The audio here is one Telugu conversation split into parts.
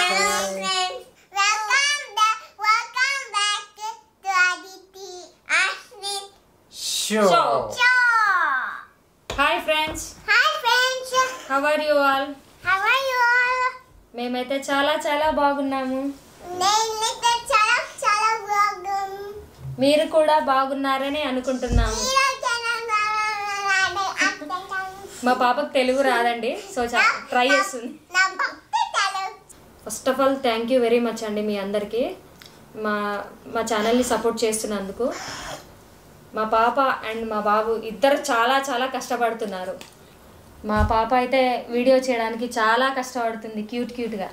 friends. Welcome back. Welcome back to Aditi Ashwin show Show. Show. Hi friends Hi friends. How are you all How are you all? మేమైతే చాలా చాలా బాగున్నాము నేనైతే చాలా చాలా బాగుం. మీరు కూడా బాగున్నారని అనుకుంటున్నాము మీరు చాలా బాగున్నారని అనుకుంటున్నాను. మా పాపకు తెలుగు రాదండి సో ట్రై చేస్తుంది నా భక్తి చాలా first of all thank you very much అండి మీ అందరికీ మా మా ఛానల్ని సపోర్ట్ చేస్తున్నందుకు మా పాప అండ్ మా బాబు ఇద్దరు చాలా చాలా కష్టపడుతున్నారు మా పాప అయితే వీడియో చేయడానికి చాలా కష్టపడుతుంది క్యూట్ క్యూట్గా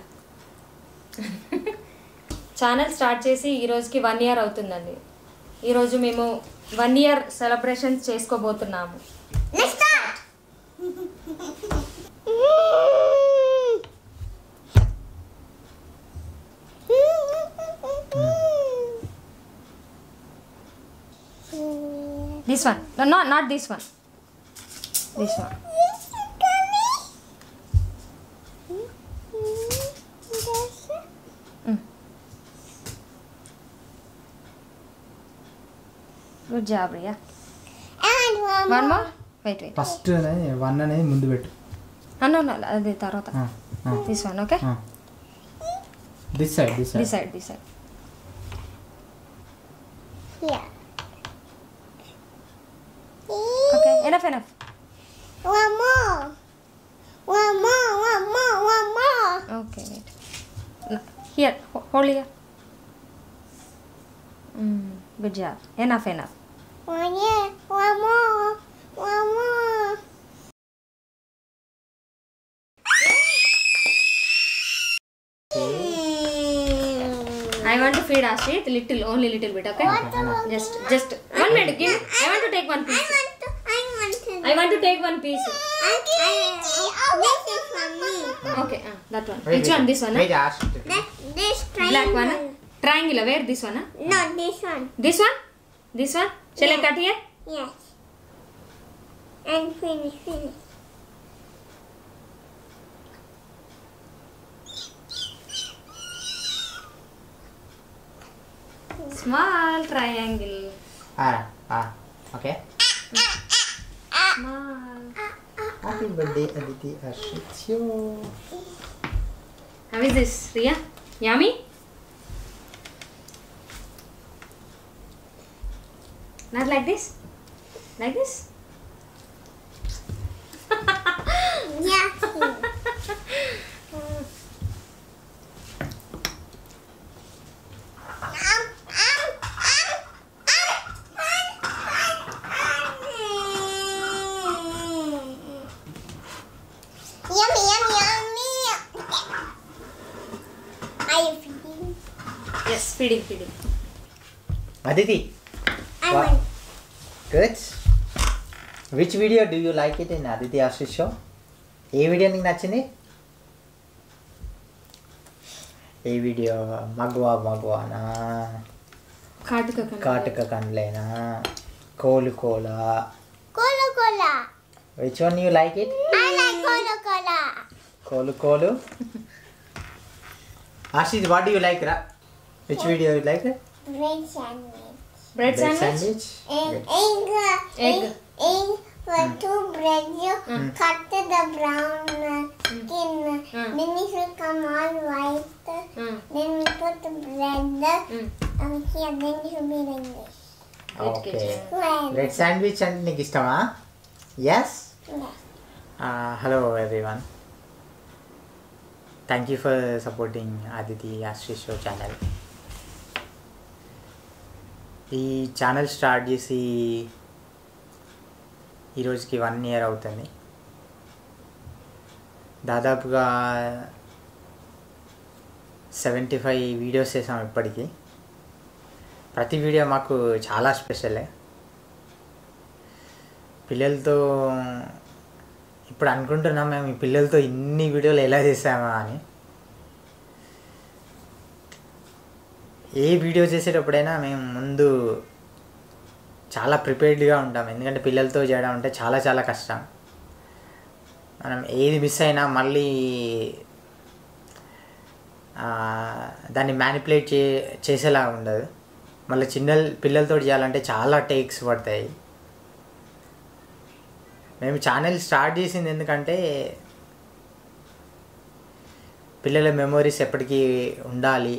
ఛానల్ స్టార్ట్ చేసి ఈ రోజుకి వన్ ఇయర్ అవుతుందండి ఈరోజు మేము వన్ ఇయర్ సెలబ్రేషన్స్ చేసుకోబోతున్నాము Let's start. This one no not this one this one good job Riya And one one more. More wait wait first one అనేది ముందు పెట్టు అన్నో అది తర్వాత this one okay this side this this side side this side Here. Okay enough enough One more. One more, one more, one more. Okay wait here hold here good job enough enough One here, one more, one more. I want to feed Ashit little, only little bit, okay? Just, just one minute. Give. I want to take one I piece. want to, I want to. I want to take one piece. I, I, this is for me. Okay, uh, that one. Which one? This one? Wait Huh? ఆస్ట్ That, this Black one. triangle. Huh? Triangular. Where this one? Huh? No, this one. This one? This one? Shall I cut here? Yes. And finish, finish. Small triangle. Okay Small. Happy birthday Aditi అర్షిత్యో How is this, Ria? Yummy? Not like this? Like this? Yeah. Yummy, yummy, yummy. Are you feeding? Yes, feeding, feeding. Aditi I Wow. want. Good which video do you like it in Aditi Ashish show ఏ వీడియో నీకు నచ్చింది ఏ వీడియో మగువా మగువానా కాటుక కన్నా. కాటుక కండ్లేనా కోలు కోలా Cola Cola. Which one you like it I like Cola Cola. కోలు కోలు ఆశిష్ వాట్ యూ లైక్ రా which video you like Bread sandwich. Bread sandwich? Sandwich And egg. uh, Egg. Egg. egg for two bread. You cut the brown uh, skin. Mm. Then it will come all white. Mm. Then we put the bread Mm. um, here. Then it will be like this. Okay Well, bread sandwich అంటే నీకు ఇష్టమా yes yes. Hello everyone thank you for supporting Aditi ఆశ్రీ షో ఛానల్ ఈ ఛానల్ స్టార్ట్ చేసి ఈరోజుకి వన్ ఇయర్ అవుతుంది దాదాపుగా సెవెంటీ ఫైవ్ వీడియోస్ చేసాం ఇప్పటికీ ప్రతి వీడియో మాకు చాలా స్పెషలే పిల్లలతో ఇప్పుడు అనుకుంటున్నాం మేము ఈ పిల్లలతో ఇన్ని వీడియోలు ఎలా చేసామా అని ఏ వీడియో చేసేటప్పుడైనా మేము ముందు చాలా ప్రిపేర్డ్గా ఉంటాం ఎందుకంటే పిల్లలతో చేయడం అంటే చాలా చాలా కష్టం మనం ఏది మిస్ అయినా మళ్ళీ ఆ, దాన్ని మ్యానిపులేట్ చే చేసేలా ఉండదు మళ్ళీ చిన్న పిల్లలతో చేయాలంటే చాలా టేక్స్ పడతాయి మేము ఛానల్ స్టార్ట్ చేసింది ఎందుకంటే పిల్లల మెమొరీస్ ఎప్పటికీ ఉండాలి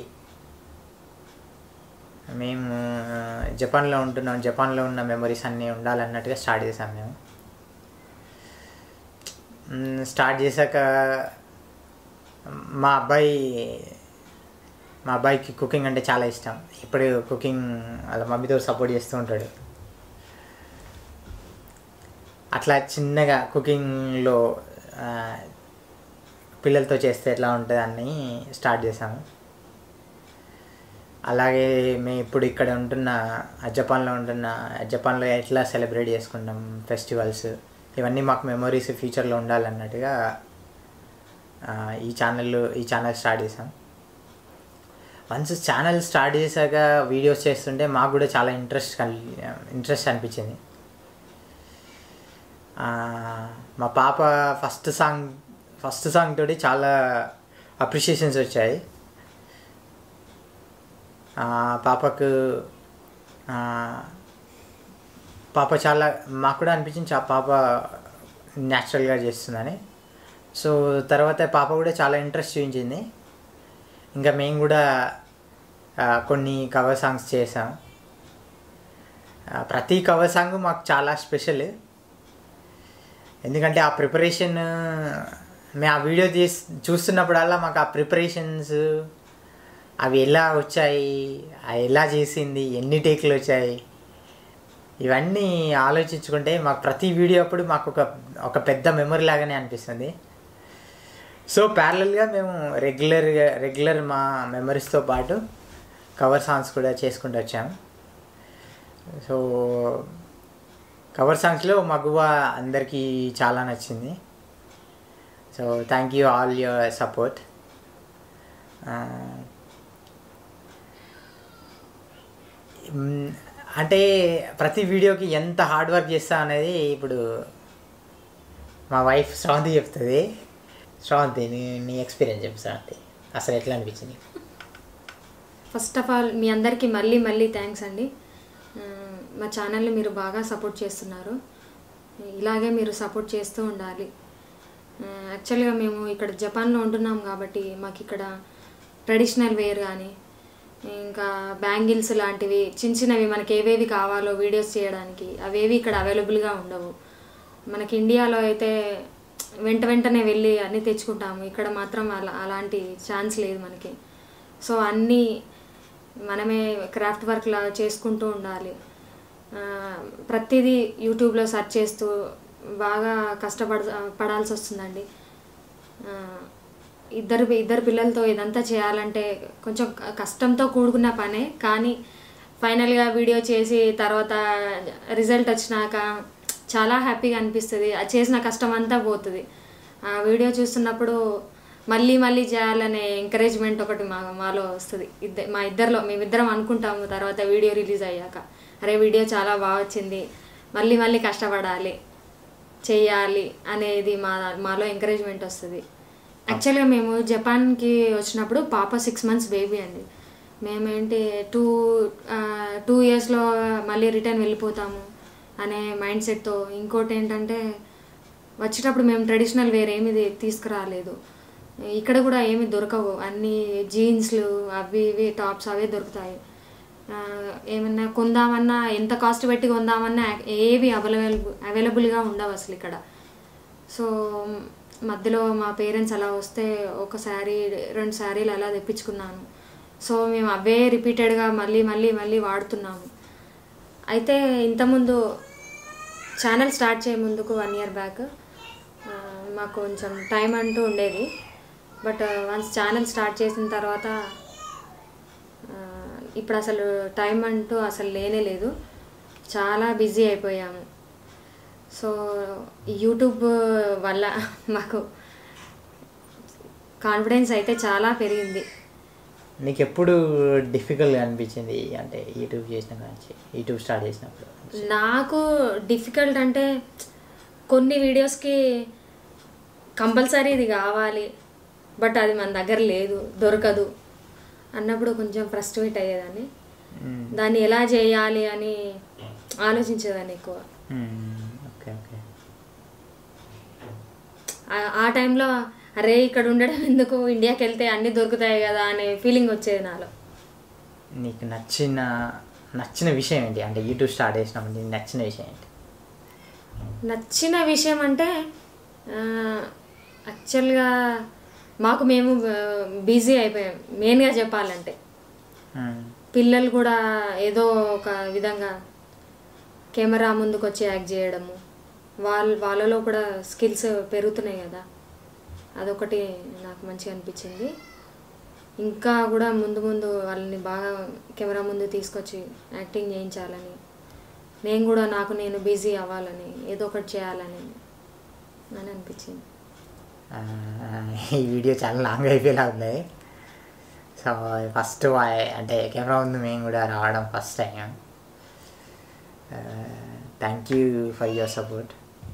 మేము జపాన్లో ఉంటున్నాం జపాన్లో ఉన్న మెమొరీస్ అన్నీ ఉండాలన్నట్టుగా స్టార్ట్ చేసాం మేము మ్, స్టార్ట్ చేశాక మా అబ్బాయి మా అబ్బాయికి కుకింగ్ అంటే చాలా ఇష్టం ఇప్పుడు కుకింగ్ వాళ్ళ మమ్మీతో సపోర్ట్ చేస్తూ ఉంటాడు అట్లా చిన్నగా కుకింగ్లో ఆ, పిల్లలతో చేస్తే ఎట్లా ఉంటుంది అని స్టార్ట్ చేసాము అలాగే మేము ఇప్పుడు ఇక్కడ ఉంటున్న జపాన్లో ఉంటున్న జపాన్లో ఎట్లా సెలబ్రేట్ చేసుకుంటాం ఫెస్టివల్స్ ఇవన్నీ మాకు మెమొరీస్ ఫ్యూచర్లో ఉండాలన్నట్టుగా ఆ, ఈ ఛానల్ ఈ ఛానల్ స్టార్ట్ చేసాం వన్స్ ఛానల్ స్టార్ట్ చేశాక వీడియోస్ చేస్తుంటే మాకు కూడా చాలా ఇంట్రెస్ట్ కలి ఇంట్రెస్ట్ అనిపించింది ఆ, మా పాప ఫస్ట్ సాంగ్ ఫస్ట్ సాంగ్ తోటి చాలా అప్రిషియేషన్స్ వచ్చాయి ఆ, పాపకు ఆ, పాప చాలా మాకు కూడా అనిపించింది చా- పాప న్యాచురల్గా చేస్తుందని సో తర్వాత పాప కూడా చాలా ఇంట్రెస్ట్ చూపించింది ఇంకా మేము కూడా ఆ, కొన్ని కవర్ సాంగ్స్ చేసాం ఆ, ప్రతి కవర్ సాంగ్ మాకు చాలా స్పెషల్ ఎందుకంటే ఆ ప్రిపరేషన్ మేము ఆ వీడియో తీసి చూస్తున్నప్పుడల్లా మాకు ఆ ప్రిపరేషన్స్ అవి ఎలా వచ్చాయి అవి ఎలా చేసింది ఎన్ని టేకులు వచ్చాయి ఇవన్నీ ఆలోచించుకుంటే మాకు ప్రతి వీడియో అప్పుడు మాకు ఒక ఒక పెద్ద మెమరీ లాగానే అనిపిస్తుంది సో ప్యారలల్గా మేము రెగ్యులర్గా రెగ్యులర్ మా మెమరీస్తో పాటు కవర్ సాంగ్స్ కూడా చేసుకుంటూ వచ్చాము సో కవర్ సాంగ్స్లో మగువ అందరికీ చాలా నచ్చింది so thank you all your support అంటే ప్రతి వీడియోకి ఎంత హార్డ్ వర్క్ చేస్తా అనేది ఇప్పుడు మా వైఫ్ శ్రావంతి చెప్తుంది శ్రావంతి నీ నీ ఎక్స్పీరియన్స్ చెప్పు శ్రావంతి అసలు ఎట్లా అనిపించింది ఫస్ట్ ఆఫ్ ఆల్ మీ అందరికీ మళ్ళీ మళ్ళీ థ్యాంక్స్ అండి ఆ, మా ఛానల్ని మీరు బాగా సపోర్ట్ చేస్తున్నారు ఇలాగే మీరు సపోర్ట్ చేస్తూ ఉండాలి ఆ, యాక్చువల్గా మేము ఇక్కడ జపాన్లో ఉంటున్నాం కాబట్టి మాకు ఇక్కడ ట్రెడిషనల్ వేర్ కానీ ఇంకా బ్యాంగిల్స్ లాంటివి చిన్న చిన్నవి మనకి ఏవేవి కావాలో వీడియోస్ చేయడానికి అవేవి ఇక్కడ అవైలబుల్గా ఉండవు మనకి ఇండియాలో అయితే వెంట వెంటనే వెళ్ళి అన్నీ తెచ్చుకుంటాము ఇక్కడ మాత్రం అలా అలాంటి ఛాన్స్ లేదు మనకి సో అన్నీ మనమే క్రాఫ్ట్ వర్క్ లా చేసుకుంటూ ఉండాలి ఆ, ప్రతిదీ యూట్యూబ్లో సెర్చ్ చేస్తూ బాగా కష్టపడ పడాల్సి వస్తుందండి ఆ, ఇద్దరు ఇద్దరు పిల్లలతో ఇదంతా చేయాలంటే కొంచెం క- కష్టంతో కూడుకున్న పనే కానీ ఫైనల్గా వీడియో చేసి తర్వాత రిజల్ట్ వచ్చినాక చాలా హ్యాపీగా అనిపిస్తుంది ఆ చేసిన కష్టం అంతా పోతుంది ఆ వీడియో చూస్తున్నప్పుడు మళ్ళీ మళ్ళీ చేయాలనే ఎంకరేజ్మెంట్ ఒకటి మా మాలో వస్తుంది ఇద్ద మా ఇద్దరిలో మేమిద్దరం అనుకుంటాము తర్వాత వీడియో రిలీజ్ అయ్యాక అరే వీడియో చాలా బాగా వచ్చింది మళ్ళీ మళ్ళీ కష్టపడాలి చేయాలి అనేది మా మాలో ఎంకరేజ్మెంట్ వస్తుంది యాక్చువల్గా మేము జపాన్కి వచ్చినప్పుడు పాప సిక్స్ మంత్స్ బేబీ అండి మేమేంటి టూ టూ ఇయర్స్లో మళ్ళీ రిటర్న్ వెళ్ళిపోతాము అనే మైండ్ సెట్తో ఇంకోటి ఏంటంటే వచ్చేటప్పుడు మేము ట్రెడిషనల్ వేర్ ఏమి తీసుకురాలేదు ఇక్కడ కూడా ఏమి దొరకవు అన్ని జీన్స్లు అవి ఇవి టాప్స్ అవే దొరుకుతాయి ఆ, ఏమన్నా కొందామన్నా ఎంత కాస్ట్ పెట్టి కొందామన్నా ఏవి అవైలబుల్ అవైలబుల్గా ఉండవు అసలు ఇక్కడ సో మధ్యలో మా పేరెంట్స్ అలా వస్తే ఒక శారీ రెండు శారీలు అలా తెప్పించుకున్నాను సో మేము అవే రిపీటెడ్గా మళ్ళీ మళ్ళీ మళ్ళీ వాడుతున్నాము అయితే ఇంతకుముందు ఛానల్ స్టార్ట్ చేయ ముందుకు వన్ ఇయర్ బ్యాక్ మాకు కొంచెం టైం అంటూ ఉండేది బట్ వన్స్ ఛానల్ స్టార్ట్ చేసిన తర్వాత ఆ, ఇప్పుడు అసలు టైం అంటూ అసలు లేనే లేదు చాలా బిజీ అయిపోయాము సో ఈ యూట్యూబ్ వల్ల మాకు కాన్ఫిడెన్స్ అయితే చాలా పెరిగింది నీకు ఎప్పుడు డిఫికల్ట్గా అనిపించింది అంటే యూట్యూబ్ చేసిన కానీ యూట్యూబ్ స్టార్ట్ చేసినప్పుడు నాకు డిఫికల్ట్ అంటే కొన్ని వీడియోస్కి కంపల్సరీ ఇది కావాలి బట్ అది మన దగ్గర లేదు దొరకదు అన్నప్పుడు కొంచెం ఫ్రస్ట్రేట్ అయ్యేదాన్ని మ్మ్. దాన్ని ఎలా చేయాలి అని ఆలోచించేదాన్ని ఎక్కువ మ్మ్. ఓకే ఓకే ఆ- ఆ టైంలో అరే ఇక్కడ ఉండడం ఎందుకు ఇండియాకి వెళ్తే అన్నీ దొరుకుతాయి కదా అనే ఫీలింగ్ వచ్చేది నాలో నీకు నచ్చిన నచ్చిన విషయం ఏంటి అంటే యూట్యూబ్ స్టార్ట్ చేసినప్పుడు నీకు నచ్చిన విషయం ఏంటి నచ్చిన విషయం అంటే యాక్చువల్గా మాకు మేము బిజీ అయిపోయాం మెయిన్గా చెప్పాలంటే మ్మ్. పిల్లలు కూడా ఏదో ఒక విధంగా కెమెరా ముందుకు వచ్చి యాక్ట్ చేయడము వాళ్ళ వాళ్ళలో కూడా స్కిల్స్ పెరుగుతున్నాయి కదా అదొకటి నాకు మంచిగా అనిపించింది ఇంకా కూడా ముందు ముందు వాళ్ళని బాగా కెమెరా ముందు తీసుకొచ్చి యాక్టింగ్ చేయించాలని నేను కూడా నాకు నేను బిజీ అవ్వాలని ఏదో ఒకటి చేయాలని అని అనిపించింది ఆ, ఈ వీడియో చాలా లాంగ్ అయిపోయేలా ఉంది సో ఫస్ట్ అంటే కెమెరా ముందు మేము కూడా రావడం first time thank you for your support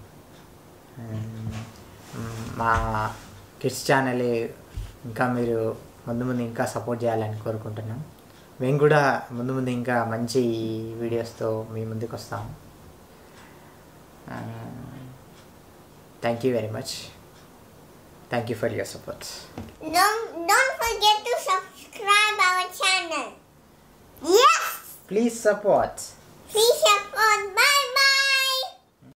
మా కిడ్స్ ఛానల్ ఇంకా మీరు ముందు ముందు ఇంకా సపోర్ట్ చేయాలని కోరుకుంటున్నాం మేము కూడా ముందు ముందు ఇంకా మంచి వీడియోస్తో మీ ముందుకు వస్తాం thank you very much thank you for your support Don't, don't forget to subscribe our channel. Yes! Please support Please support. Bye